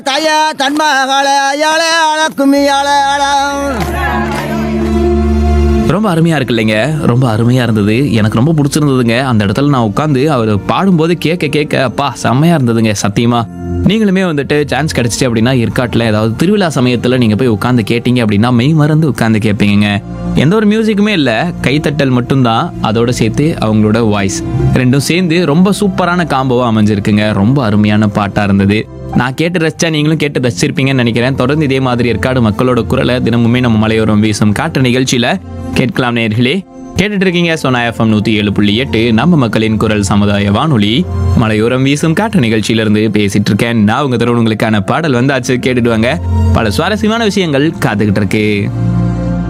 தாய தன்மகளே அயாளே அழ கும்மி அழ அழ ரொம்ப அருமையா இருக்கு இல்லைங்க ரொம்ப அருமையா இருந்தது எனக்கு ரொம்ப பிடிச்சிருந்ததுங்க அந்த இடத்துல நான் உட்காந்து அவர் பாடும்போது கேட்க கேட்க அப்பா செம்மையா இருந்ததுங்க சத்தியமா நீங்களுமே வந்துட்டு சான்ஸ் கிடைச்சிச்சு அப்படின்னா ஏற்காட்டில் ஏதாவது திருவிழா சமயத்தில் நீங்கள் போய் உட்காந்து கேட்டீங்க அப்படின்னா மெய் மறந்து உட்காந்து கேட்பீங்க எந்த ஒரு மியூசிக்குமே இல்லை கைத்தட்டல் மட்டும்தான் அதோட சேர்த்து அவங்களோட வாய்ஸ் ரெண்டும் சேர்ந்து ரொம்ப சூப்பரான காம்போவாக அமைஞ்சிருக்குங்க ரொம்ப அருமையான பாட்டாக இருந்தது நான் கேட்டு ரசிச்சா நீங்களும் கேட்டு ரசிச்சிருப்பீங்கன்னு நினைக்கிறேன் தொடர்ந்து இதே மாதிரி ஏற்காடு மக்களோட குரலை தினமுமே நம்ம மலையோரம் வீசும் காட்டு நிகழ்ச்சியில கேட்கலாம் நேர்களே கேட்டுட்டு இருக்கீங்க சோனா எஃப்எம் நூத்தி ஏழு புள்ளி எட்டு நம்ம மக்களின் குரல் சமுதாய வானொலி மலையோரம் வீசும் காட்டு நிகழ்ச்சியிலிருந்து பேசிட்டு இருக்கேன் நான் உங்க தருணங்களுக்கான பாடல் வந்தாச்சு கேட்டுட்டு வாங்க பல சுவாரஸ்யமான விஷயங்கள் காத்துக்கிட்டு இருக்கு